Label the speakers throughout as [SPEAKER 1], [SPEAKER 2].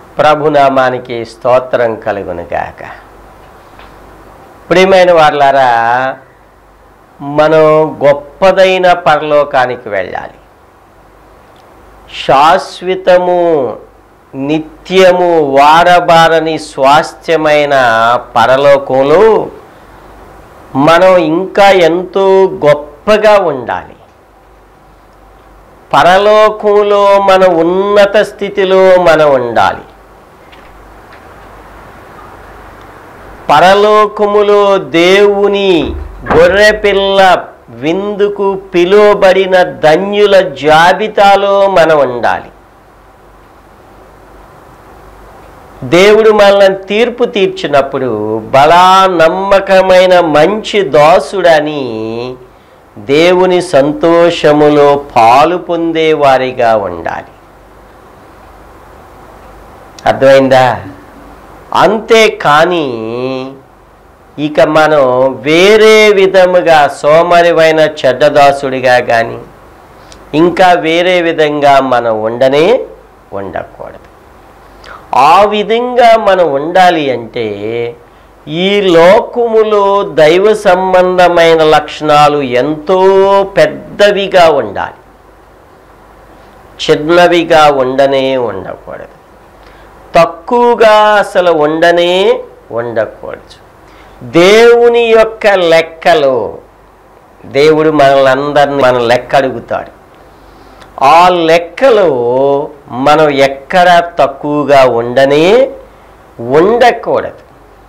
[SPEAKER 1] ప్రభునామానికి స్తోత్రం కలుగును గాక ప్రియమైన వాళ్ళారా మనం గొప్పదైన పరలోకానికి వెళ్ళాలి శాశ్వతము నిత్యము వారబారని స్వాస్థ్యమైన పరలోకంలో మనం ఇంకా ఎంతో గొప్పగా ఉండాలి పరలోకంలో మన ఉన్నత స్థితిలో మనం ఉండాలి పరలోకములో దేవుని గొర్రెపిల్ల విందుకు పిలువబడిన ధన్యుల జాబితాలో మనం ఉండాలి దేవుడు మనల్ని తీర్పు తీర్చినప్పుడు బలా నమ్మకమైన మంచి దాసుడని దేవుని సంతోషములో పాలు పొందేవారిగా ఉండాలి అర్థమైందా అంతే కానీ ఇక మనం వేరే విధముగా సోమరివైన చెడ్డదాసుడిగా కానీ ఇంకా వేరే విధంగా మనం ఉండనే ఉండకూడదు ఆ విధంగా మనం ఉండాలి అంటే ఈ లోకములో దైవ సంబంధమైన లక్షణాలు ఎంతో పెద్దవిగా ఉండాలి చిన్నవిగా ఉండనే ఉండకూడదు తక్కువగా అసలు ఉండనే ఉండకూడదు దేవుని యొక్క లెక్కలో దేవుడు మనల్ని అందరినీ మన లెక్క అడుగుతాడు ఆ లెక్కలో మనం ఎక్కడ తక్కువగా ఉండనే ఉండకూడదు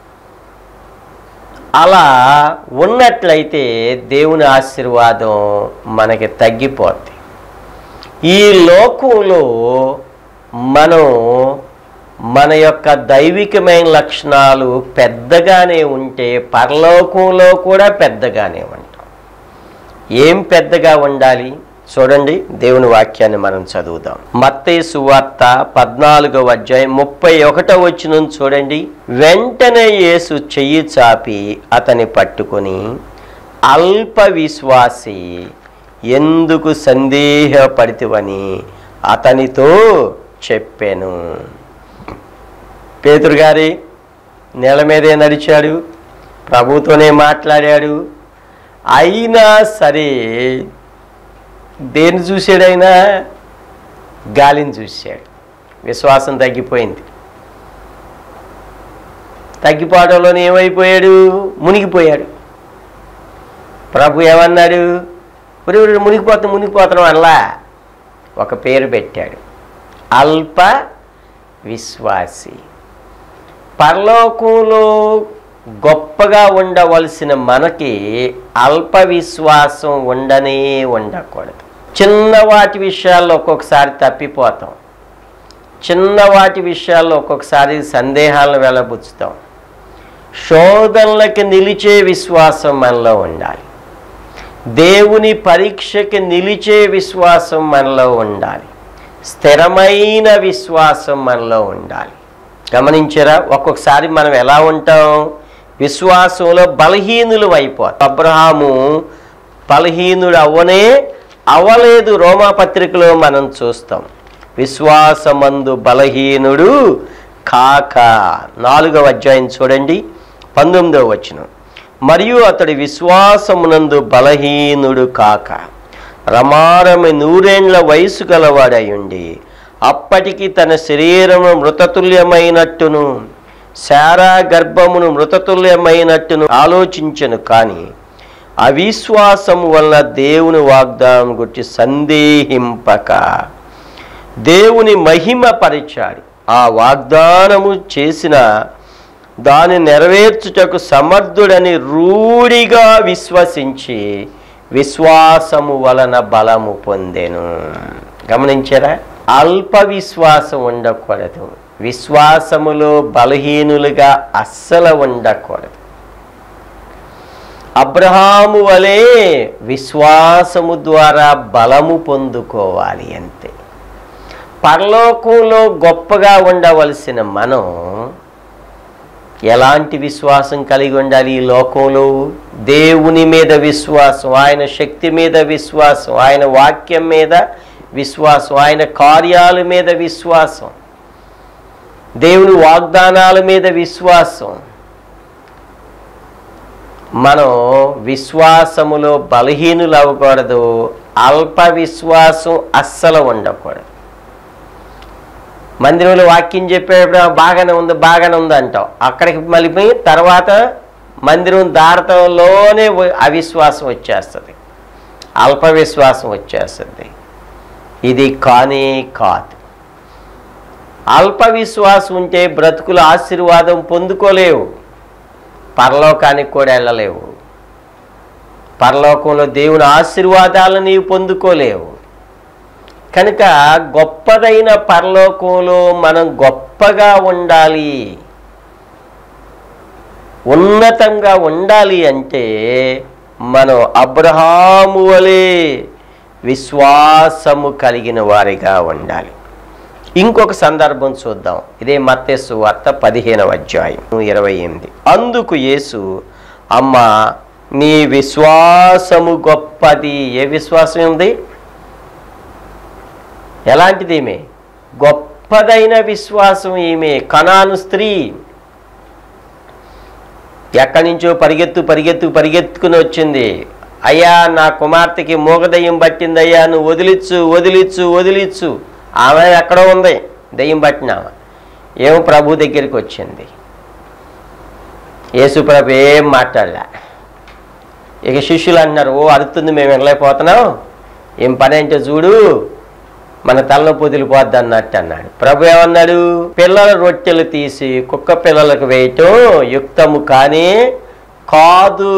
[SPEAKER 1] అలా ఉన్నట్లయితే దేవుని ఆశీర్వాదం మనకి తగ్గిపోద్ది ఈ లోకంలో మనం మన యొక్క దైవికమైన లక్షణాలు పెద్దగానే ఉంటే పరలోకంలో కూడా పెద్దగానే ఉంటాం ఏం పెద్దగా ఉండాలి చూడండి దేవుని వాక్యాన్ని మనం చదువుదాం మత్తయి సువార్త పద్నాలుగవ అధ్యాయం ముప్పై ఒకటో వచ్చిన చూడండి వెంటనే యేసు చెయ్యి చాపి అతని పట్టుకొని అల్ప విశ్వాసి ఎందుకు సందేహపడితివని అతనితో చెప్పాను పేతురు గారి నేల మీదే నడిచాడు ప్రభుతోనే మాట్లాడాడు అయినా సరే దేన్ని చూశాడైనా గాలిని చూశాడు విశ్వాసం తగ్గిపోయింది తగ్గిపోవడంలోనే ఏమైపోయాడు మునిగిపోయాడు ప్రభు ఏమన్నాడు ఒరే ఒరే మునిగిపోతాం మునిగిపోతాం అలా ఒక పేరు పెట్టాడు అల్ప విశ్వాసి పరలోకంలో గొప్పగా ఉండవలసిన మనకి అల్ప విశ్వాసం ఉండనే ఉండకూడదు చిన్న వాటి విషయాల్లో ఒక్కొక్కసారి తప్పిపోతాం చిన్న వాటి విషయాల్లో ఒక్కొక్కసారి సందేహాలను వెలబుచ్చుతాం శోధనలకి నిలిచే విశ్వాసం మనలో ఉండాలి దేవుని పరీక్షకి నిలిచే విశ్వాసం మనలో ఉండాలి స్థిరమైన విశ్వాసం మనలో ఉండాలి గమనించారా ఒక్కొక్కసారి మనం ఎలా ఉంటాం విశ్వాసంలో బలహీనులు అయిపోతాం అబ్రహాము బలహీనుడు అవ్వనే అవ్వలేదు రోమా పత్రికలో మనం చూస్తాం విశ్వాసమందు బలహీనుడు కాక నాలుగవ అధ్యాయం చూడండి పంతొమ్మిదవ వచనం మరియు అతడి విశ్వాసమునందు బలహీనుడు కాక రమారమి నూరేండ్ల వయసు గలవాడయుండి అప్పటికి తన శరీరము మృతతుల్యమైనట్టును శారా గర్భమును మృతతుల్యమైనట్టును ఆలోచించను కానీ అవిశ్వాసము వలన దేవుని వాగ్దానం గురించి సందేహింపక దేవుని మహిమ పరిచాడు ఆ వాగ్దానము చేసిన దాని నెరవేర్చుటకు సమర్థుడని రూఢిగా విశ్వసించి విశ్వాసము వలన బలము పొందెను గమనించారా అల్ప విశ్వాసం ఉండకూడదు విశ్వాసములో బలహీనులుగా అస్సలు ఉండకూడదు అబ్రహాము వలె విశ్వాసము ద్వారా బలము పొందుకోవాలి అంతే పరలోకంలో గొప్పగా ఉండవలసిన మనం ఎలాంటి విశ్వాసం కలిగి ఉండాలి ఈ లోకంలో దేవుని మీద విశ్వాసం ఆయన శక్తి మీద విశ్వాసం ఆయన వాక్యం మీద విశ్వాసం ఆయన కార్యాల మీద విశ్వాసం దేవుని వాగ్దానాల మీద విశ్వాసం మనం విశ్వాసములో బలహీనులు అవ్వకూడదు అల్ప విశ్వాసం అస్సలు ఉండకూడదు మందిరంలో వాక్యం చెప్పేటప్పుడు "ఆ, బాగానే ఉంది బాగానే ఉంది అంటాం అక్కడికి మళ్ళీ పోయి తర్వాత మందిరం దాటతంలోనే వ- అవిశ్వాసం వచ్చేస్తుంది అల్ప విశ్వాసం వచ్చేస్తుంది ఇది కానే కాదు అల్ప విశ్వాసం ఉంటే బ్రతుకుల ఆశీర్వాదం పొందుకోలేవు పరలోకానికి కూడా వెళ్ళలేవు పరలోకంలో దేవుని ఆశీర్వాదాలను నీవు పొందుకోలేవు కనుక గొప్పదైన పరలోకంలో మనం గొప్పగా ఉండాలి ఉన్నతంగా ఉండాలి అంటే మనం అబ్రహాము వలె విశ్వాసము కలిగిన వారిగా ఉండాలి ఇంకొక సందర్భం చూద్దాం ఇదే మత్తేసు వార్త పదిహేనవ అధ్యాయం ఇరవై ఎనిమిది అందుకు యేసు అమ్మ నీ విశ్వాసము గొప్పది ఏ విశ్వాసం ఉంది ఎలాంటిది ఈమె గొప్పదైన విశ్వాసం ఈమె కణాను స్త్రీ ఎక్కడి నుంచో పరిగెత్తు పరిగెత్తు పరిగెత్తుకుని వచ్చింది అయ్యా నా కుమార్తెకి మూగదయ్యం పట్టింది అయ్యా నువ్వు వదిలిచ్చు వదిలిచ్చు వదిలిచ్చు ఆమె ఎక్కడో ఉంది దయ్యం పట్టిన ఆమె ఏమో ప్రభు దగ్గరికి వచ్చింది యేసు ప్రభు ఏం మాట్లాడలే ఇక శిష్యులు అంటున్నారు ఓ అరుతుంది మేము వెళ్ళలేకపోతున్నాం ఏం పని అంటే చూడు మన తలలో పొదిలిపోద్ది అన్నట్టు అన్నాడు ప్రభు ఏమన్నాడు పిల్లల రొట్టెలు తీసి కుక్క పిల్లలకు వేయటం యుక్తము కానీ కాదు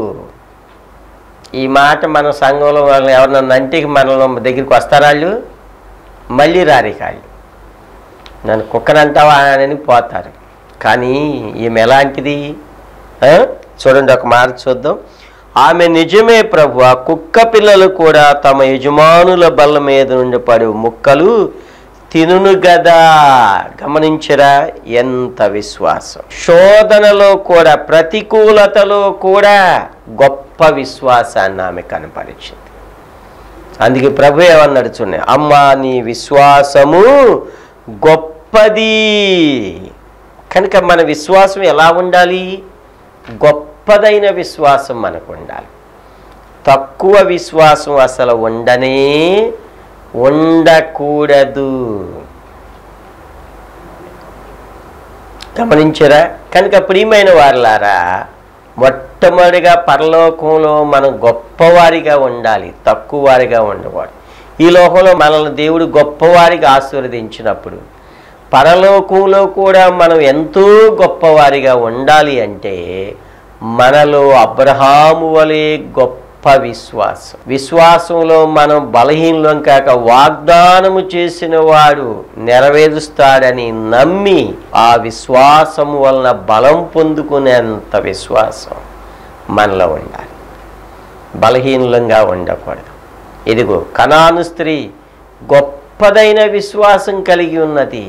[SPEAKER 1] ఈ మాట మన సంఘంలో వాళ్ళు ఎవరన్నా అంటికి మన దగ్గరికి వస్తారా వాళ్ళు మళ్ళీ రారి కాళ్ళు నన్ను కుక్కనంటావా అని పోతారు కానీ ఈమె ఎలాంటిది ఆ? చూడండి ఒక మాట చూద్దాం ఆమె నిజమే ప్రభు కుక్క పిల్లలు కూడా తమ యజమానుల బల్ల మీద నుండి పడి ముక్కలు తినును గదా గమనించరా ఎంత విశ్వాసం శోధనలో కూడా ప్రతికూలతలో కూడా గొప్ప విశ్వాసాన్ని ఆమె కనపరిచింది అందుకే ప్రభు ఏమన్నాడు చూడండి అమ్మా నీ విశ్వాసము గొప్పది కనుక మన విశ్వాసం ఎలా ఉండాలి గొప్పదైన విశ్వాసం మనకు ఉండాలి తక్కువ విశ్వాసం అసలు ఉండనే ఉండకూడదు గమనించరా కనుక ప్రియమైన వారులారా మొట్టమొదటిగా పరలోకంలో మనం గొప్పవారిగా ఉండాలి తక్కువ వారిగా ఉండకూడదు ఈ లోకంలో మనల్ని దేవుడు గొప్పవారిగా ఆశీర్వదించినప్పుడు పరలోకంలో కూడా మనం ఎంతో గొప్పవారిగా ఉండాలి అంటే మనలో అబ్రహాము వలె గొప్ప విశ్వాసం విశ్వాసంలో మనం బలహీనం కాక వాగ్దానము చేసిన వాడు నెరవేరుస్తాడని నమ్మి ఆ విశ్వాసము వలన బలం పొందుకునేంత విశ్వాసం మనలో ఉండాలి బలహీనంగా ఉండకూడదు ఇదిగో కనాను స్త్రీ గొప్పదైన విశ్వాసం కలిగి ఉన్నది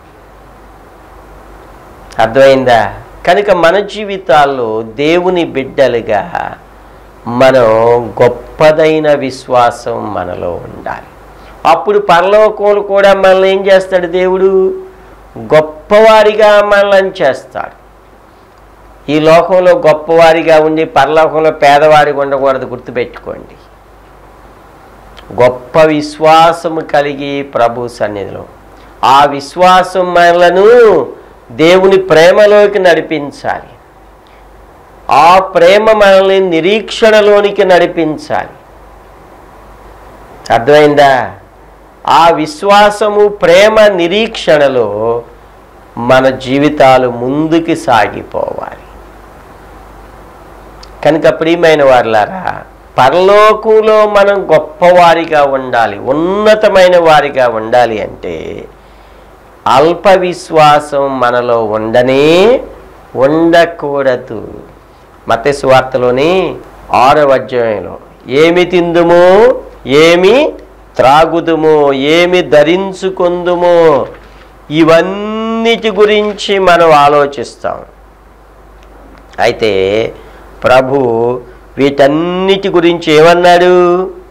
[SPEAKER 1] అర్థమైందా కనుక మన జీవితాల్లో దేవుని బిడ్డలుగా మనం గొప్పదైన విశ్వాసం మనలో ఉండాలి అప్పుడు పరలోకంలో కూడా మనల్ని ఏం చేస్తాడు దేవుడు గొప్పవారిగా మనల్ని చేస్తాడు ఈ లోకంలో గొప్పవారిగా ఉండి పరలోకంలో పేదవారిగా ఉండకూడదు గుర్తుపెట్టుకోండి గొప్ప విశ్వాసము కలిగి ప్రభు సన్నిధిలో ఆ విశ్వాసం మనలను దేవుని ప్రేమలోకి నడిపించాలి ఆ ప్రేమ మనల్ని నిరీక్షణలోనికి నడిపించాలి అర్థమైందా ఆ విశ్వాసము ప్రేమ నిరీక్షణలో మన జీవితాలు ముందుకు సాగిపోవాలి కనుక ప్రియమైన వారులారా పరలోకంలో మనం గొప్పవారిగా ఉండాలి ఉన్నతమైన వారిగా ఉండాలి అంటే అల్ప విశ్వాసం మనలో ఉండనే ఉండకూడదు మత వార్తలోని ఆరవ అధ్యాయంలో ఏమి తిందుమో ఏమి త్రాగుదుమో ఏమి ధరించుకుందుమో ఇవన్నిటి గురించి మనం ఆలోచిస్తాం అయితే ప్రభు వీటన్నిటి గురించి ఏమన్నాడు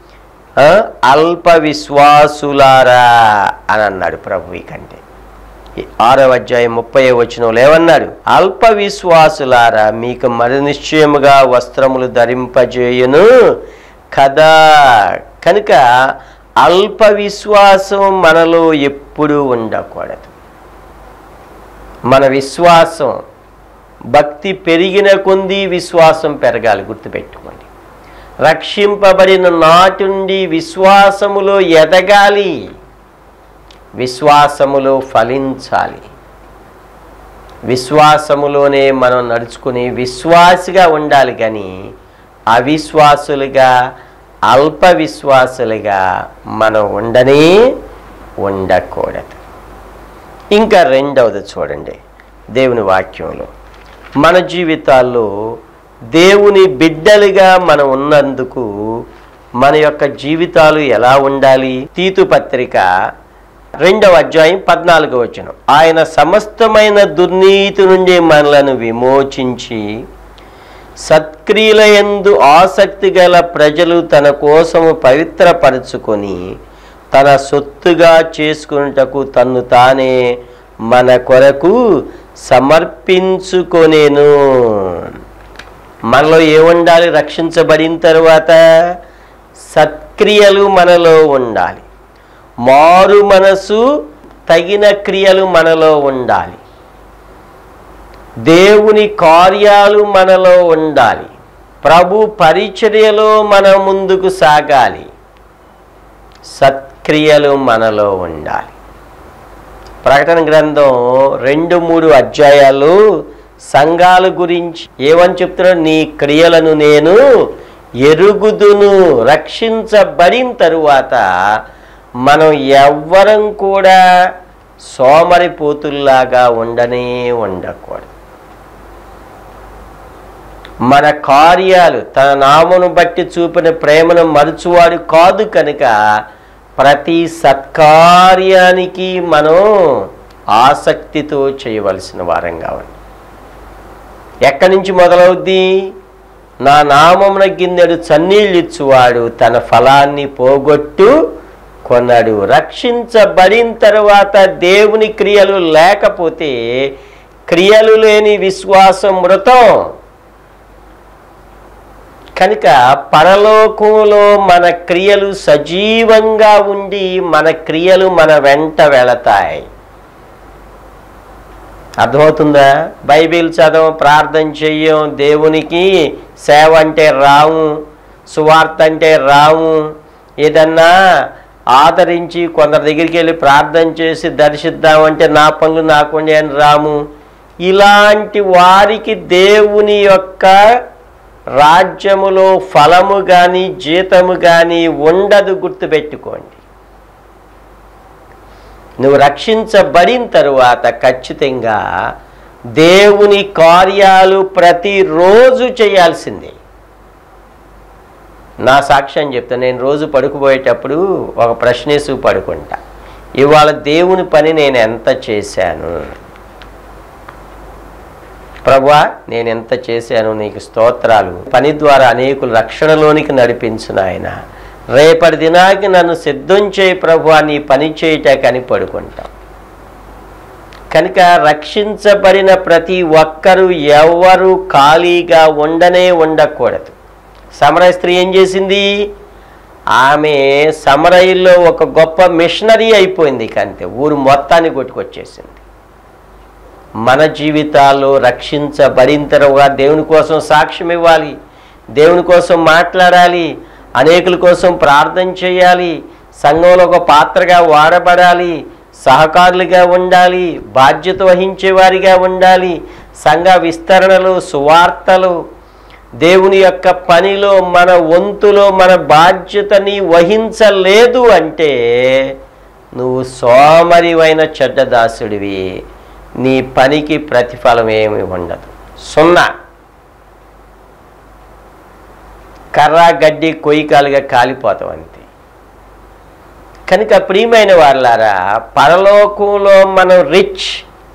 [SPEAKER 1] ఆ? అల్ప విశ్వాసులారా అని అన్నాడు ప్రభు కంటే ఆరవ అధ్యాయం ముప్పై వచనంలో ఏమన్నాడు అల్ప విశ్వాసులారా మీకు మరి నిశ్చయముగా వస్త్రములు ధరింపజేయును కదా కనుక అల్ప విశ్వాసం మనలో ఎప్పుడూ ఉండకూడదు మన విశ్వాసం భక్తి పెరిగిన కొంది విశ్వాసం పెరగాలి గుర్తుపెట్టుకోండి రక్షింపబడిన నాటుండి విశ్వాసములో ఎదగాలి విశ్వాసములో ఫలించాలి విశ్వాసములోనే మనం నడుచుకుని విశ్వాసిగా ఉండాలి కానీ అవిశ్వాసులుగా అల్ప విశ్వాసులుగా మనం ఉండనే ఉండకూడదు ఇంకా రెండవది చూడండి దేవుని వాక్యంలో మన జీవితాల్లో దేవుని బిడ్డలుగా మనం ఉన్నందుకు మన యొక్క జీవితాలు ఎలా ఉండాలి తీతు పత్రిక రెండవ అధ్యాయం పద్నాలుగో వచనం ఆయన సమస్తమైన దుర్నీతి నుండి మనలను విమోచించి సత్క్రియల యందు ఆసక్తి గల ప్రజలు తన కోసము పవిత్రపరచుకొని తన సొత్తుగా చేసుకున్నటకు తన్ను తానే మన కొరకు సమర్పించుకొనేను మనలో ఏముండాలి రక్షించబడిన తరువాత సత్క్రియలు మనలో ఉండాలి మారు మనసు తగిన క్రియలు మనలో ఉండాలి దేవుని కార్యాలు మనలో ఉండాలి ప్రభు పరిచర్యలో మన ముందుకు సాగాలి సత్క్రియలు మనలో ఉండాలి ప్రకటన గ్రంథం రెండు మూడు అధ్యాయాలు సంఘాల గురించి ఏమని చెప్తున్నాడు నీ క్రియలను నేను ఎరుగుదును రక్షించబడిన తరువాత మనం ఎవ్వరం కూడా సోమరిపోతుల్లాగా ఉండనే ఉండకూడదు మన కార్యాలు తన నామను బట్టి చూపిన ప్రేమను మరుచువాడు కాదు కనుక ప్రతి సత్కార్యానికి మనం ఆసక్తితో చేయవలసిన వారంగా ఉంది ఎక్కడి నుంచి మొదలవుద్ది నా నామమున గిన్నెడు చన్నీళ్ళు ఇచ్చువాడు తన ఫలాన్ని పోగొట్టు కొన్నాడు రక్షించబడిన తర్వాత దేవుని క్రియలు లేకపోతే క్రియలు లేని విశ్వాసం మృతం కనుక పరలోకంలో మన క్రియలు సజీవంగా ఉండి మన క్రియలు మన వెంట వెళతాయి అర్థమవుతుందా బైబిల్ చదవం ప్రార్థన చెయ్యం దేవునికి సేవ అంటే రాము సువార్త అంటే రాము ఏదన్నా ఆదరించి కొందరి దగ్గరికి వెళ్ళి ప్రార్థన చేసి దర్శిద్దామంటే నా పనులు నాకుండే అని రాము ఇలాంటి వారికి దేవుని యొక్క రాజ్యములో ఫలము కానీ జీతము కానీ ఉండదు గుర్తుపెట్టుకోండి నువ్వు రక్షించబడిన తరువాత ఖచ్చితంగా దేవుని కార్యాలు ప్రతిరోజు చేయాల్సిందే నా సాక్ష్యం చెప్తా నేను రోజు పడుకుపోయేటప్పుడు ఒక ప్రశ్నేసు పడుకుంటా ఇవాళ దేవుని పని నేను ఎంత చేశాను ప్రభా నేను ఎంత చేశాను నీకు స్తోత్రాలు పని ద్వారా అనేకులు రక్షణలోనికి నడిపించిన ఆయన రేపటి దినానికి నన్ను సిద్ధం చేయి ప్రభు నీ పని చేయటాకని పడుకుంటాం కనుక రక్షించబడిన ప్రతి ఒక్కరూ ఎవరు ఖాళీగా ఉండనే ఉండకూడదు సమరయ స్త్రీ ఏం చేసింది ఆమె సమరయిల్లో ఒక గొప్ప మిషనరీ అయిపోయింది కంతే ఊరు మొత్తాన్ని కొట్టుకొచ్చేసింది మన జీవితాల్లో రక్షించబడిన తర్వాత దేవుని కోసం సాక్ష్యం ఇవ్వాలి దేవుని కోసం మాట్లాడాలి అనేకుల కోసం ప్రార్థన చేయాలి సంఘంలో ఒక పాత్రగా వాడబడాలి సహకారులుగా ఉండాలి బాధ్యత వహించేవారిగా ఉండాలి సంఘ విస్తరణలు సువార్తలు దేవుని యొక్క పనిలో మన వంతులో మన బాధ్యతని వహించలేదు అంటే నువ్వు సోమరివైన చెడ్డదాసుడివి నీ పనికి ప్రతిఫలం ఏమి ఉండదు సున్నా కర్ర గడ్డి కొయ్యకాలుగా కాలిపోతాం అంతే కనుక ప్రియమైన వాళ్ళారా పరలోకంలో మనం రిచ్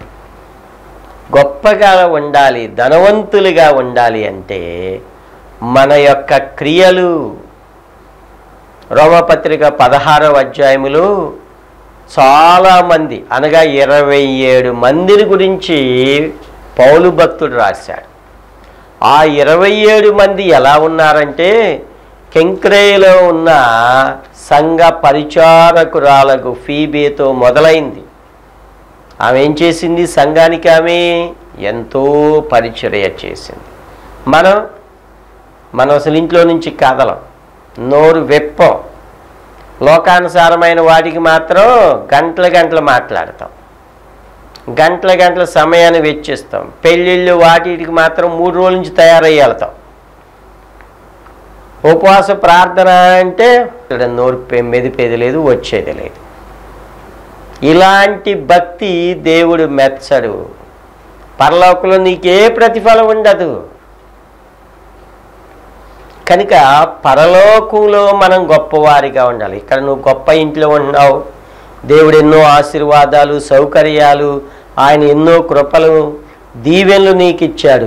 [SPEAKER 1] గొప్పగా ఉండాలి ధనవంతులుగా ఉండాలి అంటే మన యొక్క క్రియలు రోమపత్రిక పదహారవ అధ్యాయములో చాలామంది అనగా ఇరవై ఏడు మందిని గురించి పౌలు భక్తుడు రాశాడు ఆ ఇరవై ఏడు మంది ఎలా ఉన్నారంటే కెంక్రేలో ఉన్న సంఘ పరిచారకురాలకు ఫీబేతో మొదలైంది ఆమె ఏం చేసింది సంఘానికి ఆమె ఎంతో పరిచర్య చేసింది మనం మనం అసలు ఇంట్లో నుంచి కదలం నోరు వెప్పం లోకానుసారమైన వాటికి మాత్రం గంటల గంటలు మాట్లాడతాం గంటల గంటల సమయాన్ని వెచ్చిస్తాం పెళ్ళిళ్ళు వాటికి మాత్రం మూడు రోజుల నుంచి తయారయ్యి వెళ్తాం ఉపవాస ప్రార్థన అంటే ఇక్కడ నోరు పె- మెదిపేది లేదు వచ్చేది లేదు ఇలాంటి భక్తి దేవుడు మెచ్చడు పరలోకంలో నీకే ప్రతిఫలం ఉండదు కనుక పరలోకంలో మనం గొప్పవారిగా ఉండాలి ఇక్కడ నువ్వు గొప్ప ఇంట్లో ఉన్నావు దేవుడు ఎన్నో ఆశీర్వాదాలు సౌకర్యాలు ఆయన ఎన్నో కృపలు దీవెనలు నీకు ఇచ్చాడు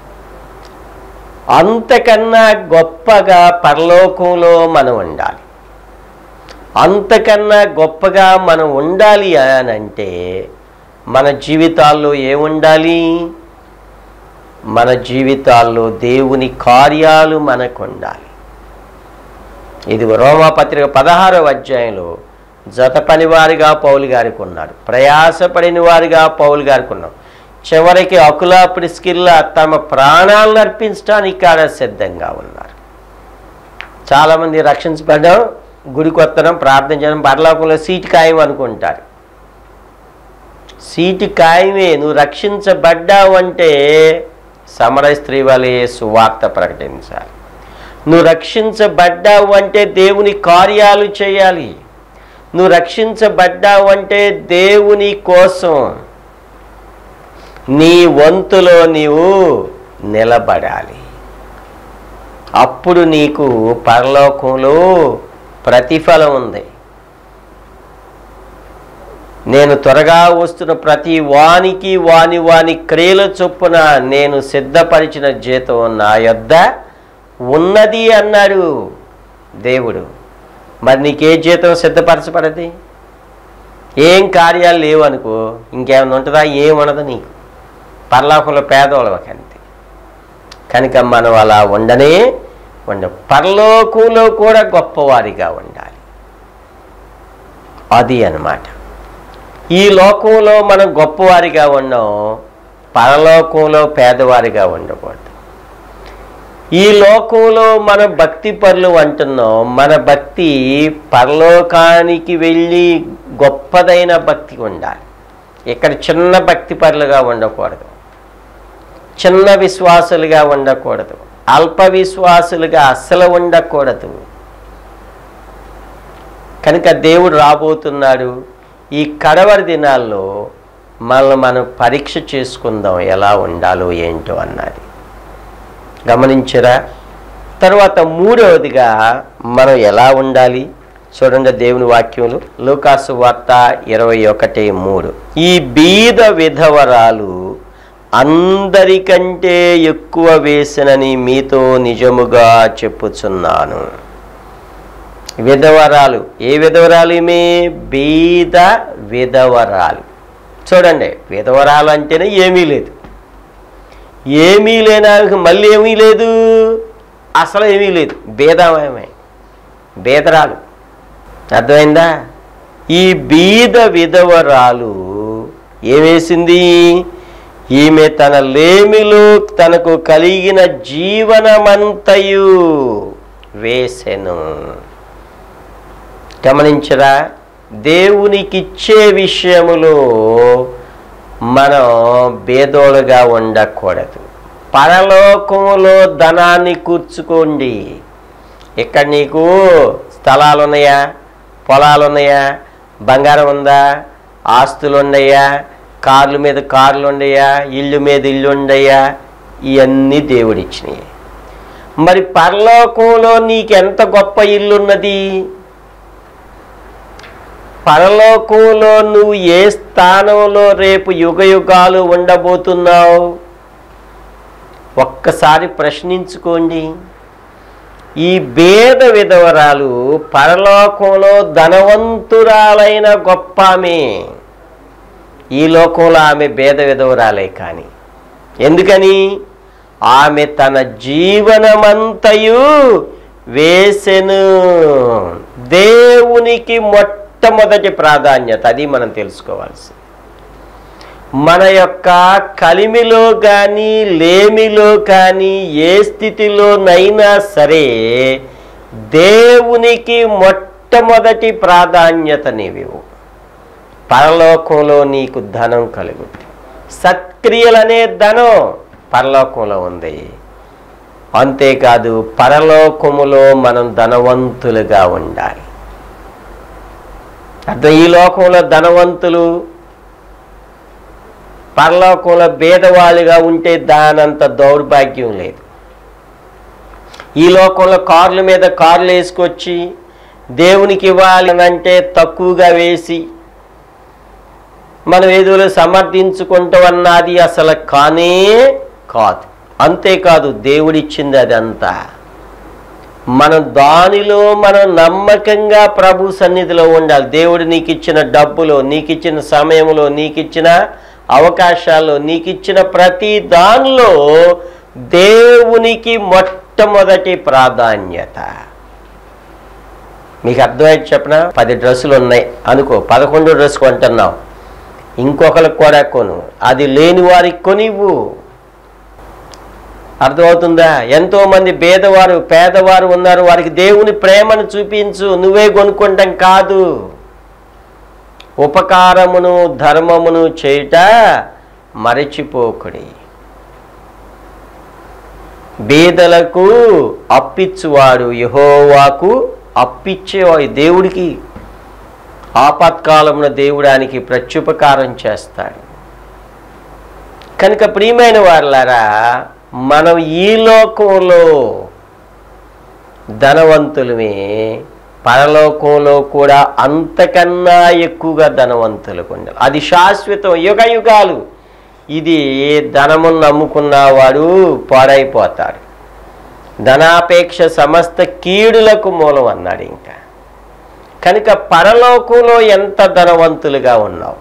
[SPEAKER 1] అంతకన్నా గొప్పగా పరలోకంలో మనం ఉండాలి అంతకన్నా గొప్పగా మనం ఉండాలి అని అంటే మన జీవితాల్లో ఏముండాలి మన జీవితాల్లో దేవుని కార్యాలు మనకు ఉండాలి ఇది రోమాపత్రిక పదహారవ అధ్యాయంలో జత పనివారిగా పౌలు గారికి ఉన్నాడు ప్రయాసపడిన వారిగా పౌలు గారికి ఉన్నాం చివరికి అకులా ప్రిస్కిల్లా తమ ప్రాణాలను అర్పించడానికి కాడ సిద్ధంగా ఉన్నారు చాలామంది రక్షించబడడం గుడికి వత్తడం ప్రార్థన చేయడం పరలోకంలో సీటు ఖాయం అనుకుంటారు సీటు ఖాయమే నువ్వు రక్షించబడ్డావు అంటే సమర స్త్రీ వలె సువార్త ప్రకటించాలి నువ్వు రక్షించబడ్డావు అంటే దేవుని కార్యాలు చేయాలి నువ్వు రక్షించబడ్డావు అంటే దేవుని కోసం నీ వంతులో నీవు నిలబడాలి అప్పుడు నీకు పరలోకంలో ప్రతిఫలం ఉంది నేను త్వరగా వస్తున్న ప్రతి వానికి వాని వాని క్రియల చొప్పున నేను సిద్ధపరిచిన జీతం నా యొద్ద ఉన్నది అన్నాడు దేవుడు మరి నీకే జీతం సిద్ధపరచబడది ఏం కార్యాలు లేవు అనుకో ఇంకేమైనా ఉంటుందా ఏముండదు నీకు పరలోకంలో పేదవాళ్ళకి అంతే కనుక మనం అలా ఉండనే ఉండ పరలోకంలో కూడా గొప్పవారిగా ఉండాలి అది అన్నమాట ఈ లోకంలో మనం గొప్పవారిగా ఉన్నాం పరలోకంలో పేదవారిగా ఉండకూడదు ఈ లోకంలో మన భక్తి పరులు అంటున్నాం మన భక్తి పరలోకానికి వెళ్ళి గొప్పదైన భక్తి ఉండాలి ఇక్కడ చిన్న భక్తి పరులుగా ఉండకూడదు చిన్న విశ్వాసులుగా ఉండకూడదు అల్ప విశ్వాసులుగా అస్సలు ఉండకూడదు కనుక దేవుడు రాబోతున్నాడు ఈ కడవరి దినాల్లో మనల్ని మనం పరీక్ష చేసుకుందాం ఎలా ఉండాలో ఏంటో అన్నది గమనించరా తర్వాత మూడవదిగా మనం ఎలా ఉండాలి చూడండి దేవుని వాక్యములు లూకాసు వార్త ఇరవై ఒకటి మూడు ఈ బీద విధవరాలు అందరికంటే ఎక్కువ వేసినని మీతో నిజముగా చెప్పుచున్నాను విధవరాలు ఏ విధవరాలు ఈమె బీద విధవరాలు చూడండి విధవరాలు అంటేనే ఏమీ లేదు ఏమీ లేనానికి మళ్ళీ ఏమీ లేదు అసలు ఏమీ లేదు భేదమయమే బీదరాలు అర్థమైందా ఈ బీద విధవరాలు ఏమేసింది ఈమె తన లేమిలో తనకు కలిగిన జీవనమంతయు వేసెను గమనించరా దేవునికిచ్చే విషయములో మనం భేదోలుగా ఉండకూడదు పరలోకములో ధనాన్ని కూర్చుకోండి ఇక్కడ నీకు స్థలాలు ఉన్నాయా పొలాలు ఉన్నాయా బంగారం ఉందా ఆస్తులు ఉన్నాయా కార్ల మీద కార్లు ఉన్నాయా ఇల్లు మీద ఇల్లు ఉన్నాయా ఇవన్నీ దేవుడిచ్చినాయి మరి పరలోకంలో నీకెంత గొప్ప ఇల్లు ఉన్నది పరలోకంలో నువ్వు ఏ స్థానంలో రేపు యుగ యుగాలు ఉండబోతున్నావు ఒక్కసారి ప్రశ్నించుకోండి ఈ భేద విధవరాలు పరలోకంలో ధనవంతురాలైన గొప్ప ఆమె ఈ లోకంలో ఆమె భేద విధవరాలే కానీ ఎందుకని ఆమె తన జీవనమంతయు వేసెను దేవునికి మొట్టమొదటి ప్రాధాన్యత అది మనం తెలుసుకోవాల్సి మన యొక్క కలిమిలో కానీ లేమిలో కానీ ఏ స్థితిలోనైనా సరే దేవునికి మొట్టమొదటి ప్రాధాన్యత నీవివు పరలోకంలో నీకు ధనం కలుగుతుంది సత్క్రియలనే ధనం పరలోకంలో ఉంది అంతేకాదు పరలోకములో మనం ధనవంతులుగా ఉండాలి అర్థం ఈ లోకంలో ధనవంతులు పరలోకంలో భేదవాళ్ళుగా ఉంటే దానంత దౌర్భాగ్యం లేదు ఈ లోకంలో కార్ల మీద కార్లు వేసుకొచ్చి దేవునికి ఇవ్వాలనంటే తక్కువగా వేసి మనం ఏదో సమర్థించుకుంటాం అన్నది అసలు కానే కాదు అంతేకాదు దేవుడిచ్చింది అదంతా మనం దానిలో మనం నమ్మకంగా ప్రభు సన్నిధిలో ఉండాలి దేవుడు నీకు ఇచ్చిన డబ్బులో నీకు ఇచ్చిన సమయంలో నీకు ఇచ్చిన అవకాశాల్లో నీకు ఇచ్చిన ప్రతి దానిలో దేవునికి మొట్టమొదటి ప్రాధాన్యత మీకు అర్థమైతే చెప్పిన పది డ్రెస్సులు ఉన్నాయి అనుకో పదకొండు డ్రెస్ కొంటున్నావు ఇంకొకరికి కూడా కొను అది లేని వారికి కొనివ్వు అర్థమవుతుందా ఎంతో మంది పేదవారు పేదవారు ఉన్నారు వారికి దేవుని ప్రేమను చూపించు నువ్వే కొనుక్కుంటాం కాదు ఉపకారమును ధర్మమును చేయుట మరచిపోకుడి బీదలకు అప్పిచ్చువాడు యహోవాకు అప్పిచ్చేవాడు దేవుడికి ఆపత్కాలమున దేవుడానికి ప్రత్యుపకారం చేస్తాడు కనుక ప్రియమైన వారులారా మనం ఈ లోకంలో ధనవంతులమే పరలోకంలో కూడా అంతకన్నా ఎక్కువగా ధనవంతులకు ఉండాలి అది శాశ్వతం యుగ యుగాలు ఇది ధనమును నమ్ముకున్నవాడు పాడైపోతాడు ధనాపేక్ష సమస్త కీడులకు మూలం అన్నాడు ఇంకా కనుక పరలోకంలో ఎంత ధనవంతులుగా ఉన్నావు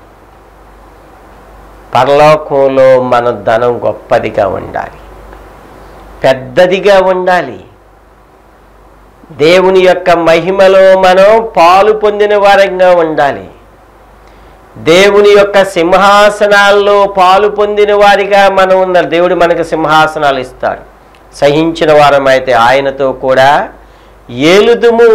[SPEAKER 1] పరలోకంలో మన ధనం గొప్పదిగా ఉండాలి పెద్దదిగా ఉండాలి దేవుని యొక్క మహిమలో మనం పాలు పొందిన వారంగా ఉండాలి దేవుని యొక్క సింహాసనాల్లో పాలు పొందిన వారిగా మనం ఉండాలి దేవుడు మనకు సింహాసనాలు ఇస్తాడు సహించిన వారమైతే ఆయనతో కూడా ఏలుదుము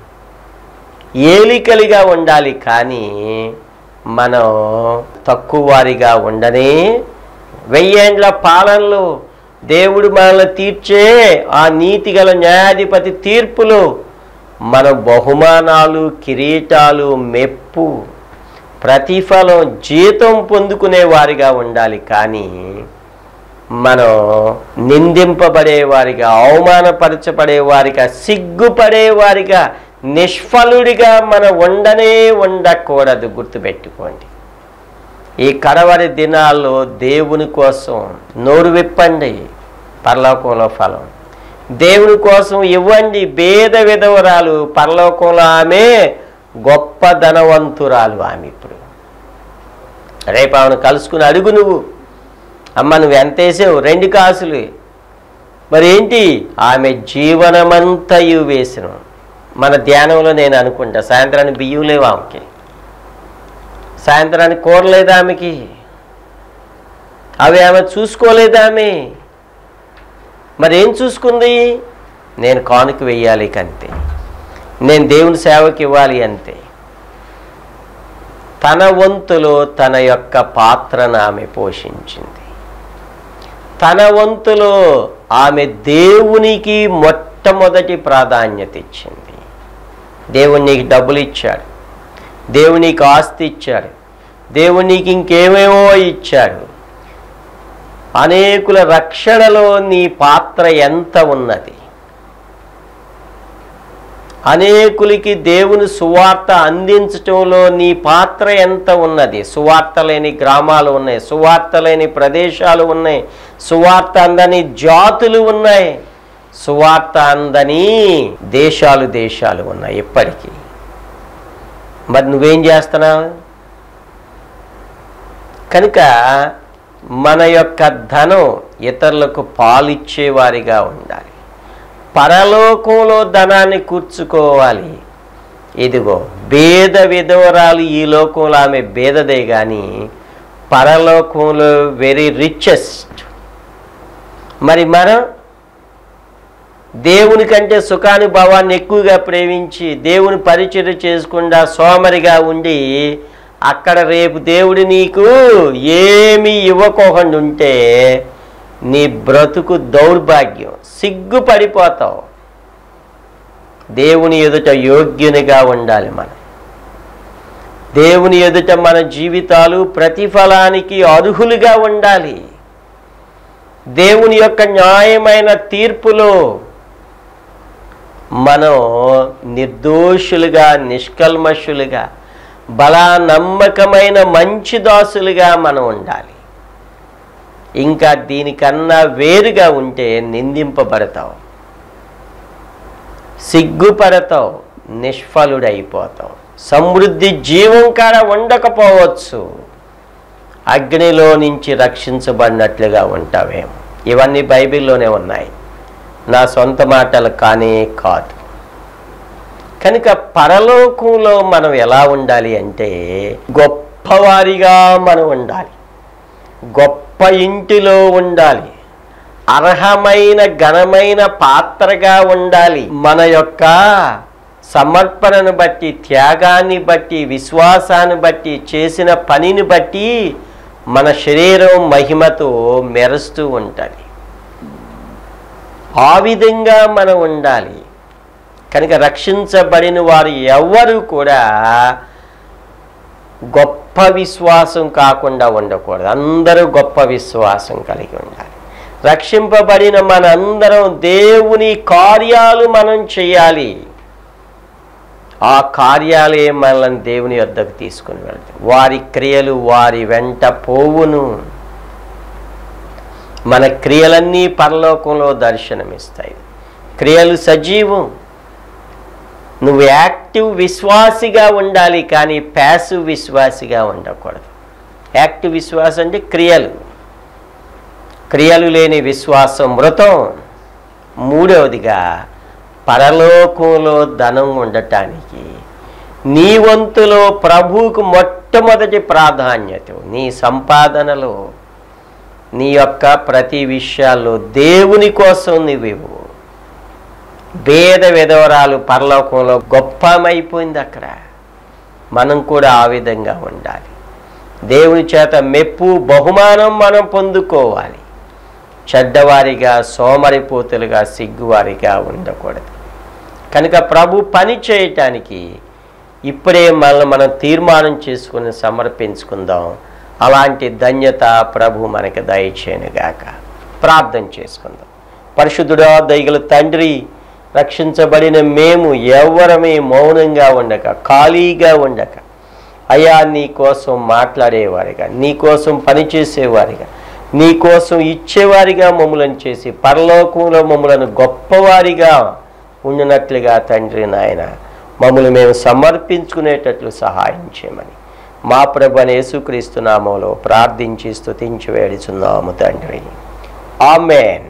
[SPEAKER 1] ఏలికలిగా ఉండాలి కానీ మనం తక్కువ వారిగా ఉండనే వెయ్యేండ్ల పాలనలో దేవుడు మనల్ని తీర్చే ఆ నీతి గల న్యాయాధిపతి తీర్పులో మన బహుమానాలు కిరీటాలు మెప్పు ప్రతిఫలం జీతం పొందుకునే వారిగా ఉండాలి కానీ మనం నిందింపబడేవారిగా అవమానపరచబడేవారిగా సిగ్గుపడేవారిగా నిష్ఫలుడిగా మనం ఉండనే ఉండకూడదు గుర్తుపెట్టుకోండి ఈ కడవరి దినాల్లో దేవుని కోసం నోరు విప్పండి పరలోకంలో ఫలం దేవుని కోసం ఇవ్వండి భేద విధవరాలు పరలోకంలో ఆమె గొప్ప ధనవంతురాలు ఆమె ఇప్పుడు రేపు ఆమెను కలుసుకుని అడుగు నువ్వు అమ్మ నువ్వు ఎంత వేసావు రెండు కాసులు మరి ఏంటి ఆమె జీవనమంతయు వేసిన మన ధ్యానంలో నేను అనుకుంటా సాయంత్రానికి బియ్యం లేవు ఆమెకి సాయంత్రానికి కూరలేదు ఆమెకి అవి ఆమె చూసుకోలేదు ఆమె మరి ఏం చూసుకుంది నేను కానుక వెయ్యాలి ఇక అంతే నేను దేవుని సేవకి ఇవ్వాలి అంతే తన వంతులో తన యొక్క పాత్రను ఆమె పోషించింది తన వంతులో ఆమె దేవునికి మొట్టమొదటి ప్రాధాన్యత ఇచ్చింది దేవుడు నీకు డబ్బులు ఇచ్చాడు దేవుడు నీకు ఆస్తి ఇచ్చాడు దేవుడు నీకు ఇంకేమేమో ఇచ్చాడు అనేకుల రక్షణలో నీ పాత్ర ఎంత ఉన్నది అనేకులకి దేవుని సువార్త అందించటంలో నీ పాత్ర ఎంత ఉన్నది సువార్త లేని గ్రామాలు ఉన్నాయి సువార్త లేని ప్రదేశాలు ఉన్నాయి సువార్త అందని జాతులు ఉన్నాయి సువార్త అందని దేశాలు దేశాలు ఉన్నాయి ఇప్పటికీ మరి నువ్వేం చేస్తున్నావు కనుక మన యొక్క ధనం ఇతరులకు పాలిచ్చేవారిగా ఉండాలి పరలోకంలో ధనాన్ని కూర్చుకోవాలి ఇదిగో భేద విధవరాలు ఈ లోకంలో ఆమె భేదదే కానీ పరలోకంలో వెరీ రిచెస్ట్ మరి మనం దేవుని కంటే సుఖానుభవాన్ని ఎక్కువగా ప్రేమించి దేవుని పరిచయం చేసుకుండా సోమరిగా ఉండి అక్కడ రేపు దేవుడు నీకు ఏమి ఇవ్వకోకుండా ఉంటే నీ బ్రతుకు దౌర్భాగ్యం సిగ్గుపడిపోతావు దేవుని ఎదుట యోగ్యునిగా ఉండాలి మనం దేవుని ఎదుట మన జీవితాలు ప్రతిఫలానికి అర్హులుగా ఉండాలి దేవుని యొక్క న్యాయమైన తీర్పులో మనం నిర్దోషులుగా నిష్కల్మషులుగా బలా నమ్మకమైన మంచి దాసులుగా మనం ఉండాలి ఇంకా దీనికన్నా వేరుగా ఉంటే నిందింపబడతావు సిగ్గుపడతావు నిష్ఫలుడైపోతావు సమృద్ధి జీవం కాడ ఉండకపోవచ్చు అగ్నిలో నుంచి రక్షించబడినట్లుగా ఉంటావేమో ఇవన్నీ బైబిల్లోనే ఉన్నాయి నా సొంత మాటలు కానే కాదు కనుక పరలోకంలో మనం ఎలా ఉండాలి అంటే గొప్పవారిగా మనం ఉండాలి గొప్ప ఇంటిలో ఉండాలి అర్హమైన ఘనమైన పాత్రగా ఉండాలి మన యొక్క సమర్పణను బట్టి త్యాగాన్ని బట్టి విశ్వాసాన్ని బట్టి చేసిన పనిని బట్టి మన శరీరం మహిమతో మెరుస్తూ ఉంటుంది ఆ విధంగా మనం ఉండాలి కనుక రక్షించబడిన వారు ఎవ్వరూ కూడా గొప్ప విశ్వాసం కాకుండా ఉండకూడదు అందరూ గొప్ప విశ్వాసం కలిగి ఉండాలి రక్షింపబడిన మనందరం దేవుని కార్యాలు మనం చేయాలి ఆ కార్యాలే మనల్ని దేవుని వద్దకు తీసుకుని వెళ్తాయి వారి క్రియలు వారి వెంట పోవును మన క్రియలన్నీ పరలోకంలో దర్శనమిస్తాయి క్రియలు సజీవం నువ్వు యాక్టివ్ విశ్వాసిగా ఉండాలి కానీ ప్యాసివ్ విశ్వాసిగా ఉండకూడదు యాక్టివ్ విశ్వాసం అంటే క్రియలు క్రియలు లేని విశ్వాసం మృతం మూడవదిగా పరలోకంలో ధనం ఉండటానికి నీ వంతులో ప్రభువుకు మొట్టమొదటి ప్రాధాన్యత నీ సంపాదనలో నీ యొక్క ప్రతి విషయాల్లో దేవుని కోసం నువ్వు భేద విధవరాలు పరలోకంలో గొప్పమైపోయింది అక్కడ మనం కూడా ఆ విధంగా ఉండాలి దేవుని చేత మెప్పు బహుమానం మనం పొందుకోవాలి చెడ్డవారిగా సోమరిపోతులుగా సిగ్గువారిగా ఉండకూడదు కనుక ప్రభు పని చేయటానికి ఇప్పుడే మనల్ని మనం తీర్మానం చేసుకుని సమర్పించుకుందాం అలాంటి ధన్యత ప్రభు మనకి దయచేయనుగాక ప్రార్థన చేసుకుందాం పరిశుద్ధుడా దయగల తండ్రి రక్షించబడిన మేము ఎవరమే మౌనంగా ఉండక ఖాళీగా ఉండక అయ్యా నీ కోసం మాట్లాడేవారిగా నీ కోసం పనిచేసేవారిగా నీ కోసం ఇచ్చేవారిగా మమ్మలను చేసి పరలోకంలో మమ్మలను గొప్పవారిగా ఉండినట్లుగా తండ్రి నాయన మమ్మల్ని మేము సమర్పించుకునేటట్లు సహాయం చేయమని మా ప్రభు అని యేసుక్రీస్తు నామంలో ప్రార్థించి స్తుతించి వేడుచున్నాము తండ్రి ఆమెన్